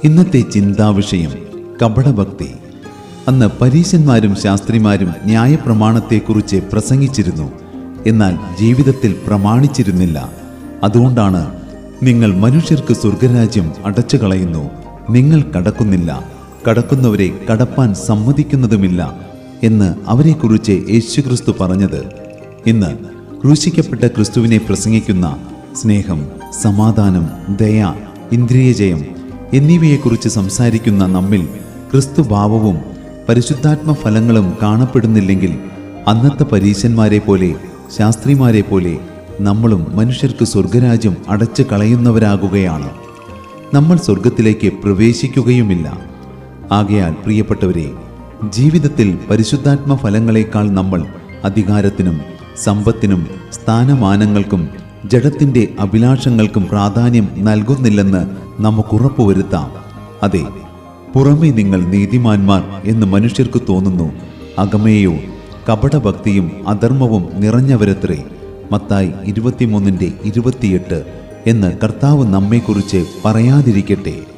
ഇന്നത്തെ ചിന്താവിഷയം കപടഭക്തി അന്ന് പരീശന്മാരും ശാസ്ത്രിമാരും ന്യായപ്രമാണത്തെക്കുറിച്ച് പ്രസംഗിച്ചിരുന്നു എന്നാൽ ജീവിതത്തിൽ പ്രമാണിച്ചിരുന്നില്ല അതുകൊണ്ടാണ് നിങ്ങൾ മനുഷ്യർക്ക് സ്വർഗരാജ്യം അടച്ചു കളയുന്നു നിങ്ങൾ കടക്കുന്നില്ല കടക്കുന്നവരെ കടപ്പാൻ സമ്മതിക്കുന്നതുമില്ല എന്ന് അവരെക്കുറിച്ച് യേശുക്രിസ്തു പറഞ്ഞത് ഇന്ന് ക്രൂശിക്കപ്പെട്ട ക്രിസ്തുവിനെ പ്രസംഗിക്കുന്ന സ്നേഹം സമാധാനം ദയ ഇന്ദ്രിയജയം എന്നിവയെക്കുറിച്ച് സംസാരിക്കുന്ന നമ്മിൽ ക്രിസ്തുഭാവവും പരിശുദ്ധാത്മ ഫലങ്ങളും കാണപ്പെടുന്നില്ലെങ്കിൽ അന്നത്തെ പരീശന്മാരെ പോലെ ശാസ്ത്രിമാരെ പോലെ നമ്മളും മനുഷ്യർക്ക് സ്വർഗരാജ്യം അടച്ചു കളയുന്നവരാകുകയാണ് നമ്മൾ സ്വർഗത്തിലേക്ക് പ്രവേശിക്കുകയുമില്ല ആകയാൽ പ്രിയപ്പെട്ടവരെ ജീവിതത്തിൽ പരിശുദ്ധാത്മ ഫലങ്ങളെക്കാൾ നമ്മൾ അധികാരത്തിനും സമ്പത്തിനും സ്ഥാനമാനങ്ങൾക്കും ജഡത്തിന്റെ അഭിലാഷങ്ങൾക്കും പ്രാധാന്യം നൽകുന്നില്ലെന്ന് നമുക്ക് ഉറപ്പുവരുത്താം അതെ പുറമേ നിങ്ങൾ നീതിമാന്മാർ എന്ന് മനുഷ്യർക്ക് തോന്നുന്നു അകമേയോ കപടഭക്തിയും അധർമ്മവും നിറഞ്ഞവരത്രേ മത്തായി ഇരുപത്തിമൂന്നിന്റെ ഇരുപത്തിയെട്ട് എന്ന് കർത്താവ് നമ്മെക്കുറിച്ച് പറയാതിരിക്കട്ടെ